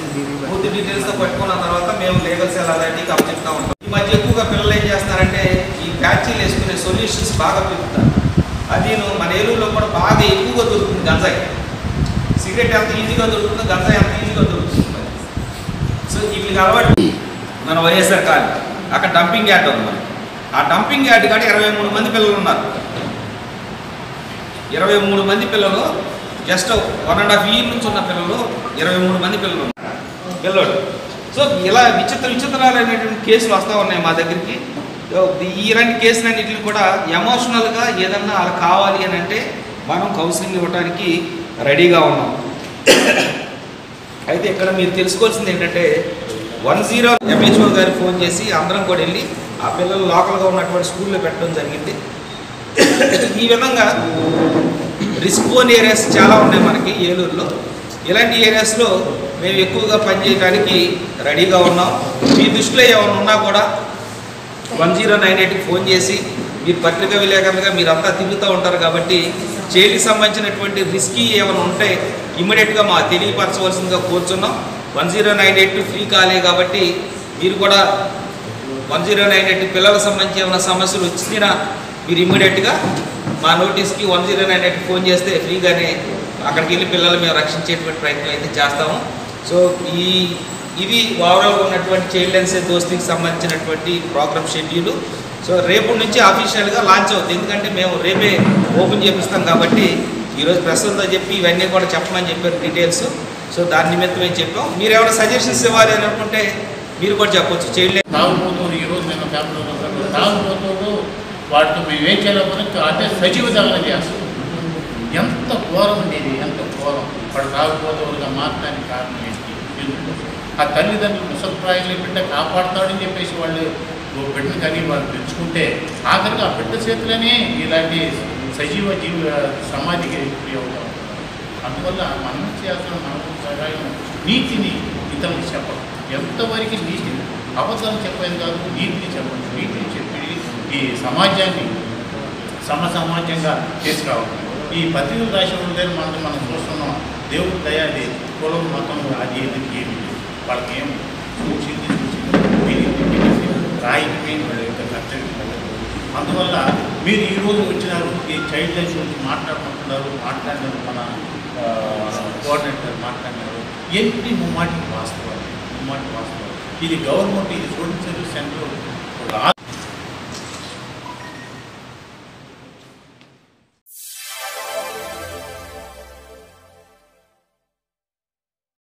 పూర్తి డీటెయిల్స్తో పట్టుకున్న తర్వాత మేము లీగల్ సెల్ అథారిటీకి అప్పచెప్తా ఉంటాం ఈ మధ్య ఎక్కువగా పిల్లలు ఏం చేస్తున్నారంటే ఈ బ్యాచీలు వేసుకునే సొల్యూషన్స్ బాగా పెరుగుతారు అది మన ఏలూరులో కూడా బాగా ఎక్కువగా దొరుకుతుంది గంజాయి సిగరెట్ ఎంత ఈజీగా దొరుకుతుందో గంజాయి ఎంత ఈజీగా దొరుకుతుంది మరి. సో వీళ్ళకి అలవాటు మన వైఎస్ఆర్ కాలనీ అక్కడ డంపింగ్ యార్డ్ ఉంది మనకి ఆ డంపింగ్ యార్డ్ కాడ ఇరవై మూడు మంది పిల్లలు ఉన్నారు ఇరవై మూడు మంది పిల్లలు just one and half year నుంచి ఉన్న పిల్లలు ఇరవై మూడు మంది పిల్లలు ఉన్నారు పిల్లలు సో ఇలా విచిత్ర విచిత్రాలైనటువంటి కేసులు వస్తూ ఉన్నాయి మా దగ్గరికి సో ఇలాంటి కేసులన్నింటిని కూడా ఎమోషనల్గా ఏదన్నా అలా కావాలి అని అంటే మనం కౌన్సిలింగ్ ఇవ్వడానికి రెడీగా ఉన్నాం అయితే ఇక్కడ మీరు తెలుసుకోవాల్సింది ఏంటంటే వన్ జీరో ఎంహెచ్ఓ గారికి ఫోన్ చేసి అందరం కూడా వెళ్ళి ఆ పిల్లలు లోకల్గా ఉన్నటువంటి స్కూల్లో పెట్టడం జరిగింది ఈ విధంగా రిస్క్ ఓన్ ఏరియాస్ చాలా ఉన్నాయి మనకి ఏలూరులో ఇలాంటి ఏరియాస్లో మేము ఎక్కువగా పనిచేయడానికి రెడీగా ఉన్నాం మీ దృష్టిలో ఏమైనా ఉన్నా కూడా వన్ జీరో నైన్ ఎయిట్కి ఫోన్ చేసి మీరు పత్రికా విలేకరులుగా మీరంతా తిరుగుతూ ఉంటారు కాబట్టి జైలుకి సంబంధించినటువంటి రిస్కీ ఏమైనా ఉంటే ఇమ్మీడియట్గా మా తెలియపరచవలసిందిగా కోరుచున్నాం one zero nine eight free కాలే కాబట్టి మీరు కూడా వన్ జీరో నైన్ ఎయిట్ పిల్లలకు సంబంధించి ఏమైనా సమస్యలు వచ్చినా మీరు ఇమ్మీడియట్గా మా నోటీస్కి one zero nine eight phone చేస్తే ఫ్రీగానే అక్కడికి వెళ్ళి పిల్లలు మేము రక్షించేటువంటి ప్రయత్నం అయితే చేస్తాము సో ఈ ఇది ఓవరాల్గా ఉన్నటువంటి చైల్డ్ అండ్ సే దోస్తికి సంబంధించినటువంటి ప్రోగ్రామ్ షెడ్యూల్ సో రేపు నుంచి అఫీషియల్గా లాంచ్ అవుతుంది ఎందుకంటే మేము రేపే ఓపెన్ చేపిస్తాం కాబట్టి ఈరోజు ప్రస్తుతంతో చెప్పి ఇవన్నీ కూడా చెప్పమని చెప్పారు డీటెయిల్స్ సో దాని నిమిత్తం మేము చెప్పాం మీరు ఏమైనా సజెషన్స్ ఇవ్వాలి అని అనుకుంటే మీరు కూడా చెప్పొచ్చు చైల్డ్ తాగుబోతులు ఈరోజు నేను పేపర్లో చదివాను. తాగుబోతులు వాటితో మేము ఏం చేయలేకపోతే అంటే సజీవ దహన చేస్తాం ఎంత ఘోరం ఉండేది ఎంత ఘోరం వాడు తాగుబోతులుగా మారడానికి కారణం ఏంటి ఎందుకు ఆ తల్లిదండ్రులు ముసలిప్రాయంలో బిడ్డ కాపాడుతాడని చెప్పేసి వాళ్ళు ఓ బిడ్డను కానీ వాళ్ళు పెంచుకుంటే ఆఖరికి ఆ బిడ్డ చేతిలోనే ఇలాంటి సజీవ జీవ సమాధికి గురి అవుతాం అందువల్ల మనం చేయాల్సిన మనకు సహాయం నీతిని ఇతరులకు చెప్పడం ఎంతవరకు నీతిని అబద్ధం చెప్పేది కాదు నీతిని చెప్పడం నీతిని చెప్పి ఈ సమాజాన్ని సమ సమాజంగా తీసుకురావాలి ఈ పత్రికలు రాసిన దగ్గర మనం మనం చూస్తున్నాం దేవుడి దయ అది కులం మతం అది ఏది ఏమి లేదు. వాళ్ళకి ఏం చూసింది చూసింది వినింది వినింది రాయికి వాళ్ళ యొక్క కర్తవ్యం లేదు. అందువల్ల మీరు ఈ రోజు వచ్చినారు ఈ చైల్డ్ లైఫ్ గురించి మాట్లాడుకుంటున్నారు మాట్లాడినారు మన కోఆర్డినేటర్ మాట్లాడినారు ఎన్ని ముమ్మాటి వాస్తవాలు ముమ్మాటి వాస్తవాలు ఇది గవర్నమెంట్ ఇది సోషల్ సర్వీస్ సెంటర్ ఒక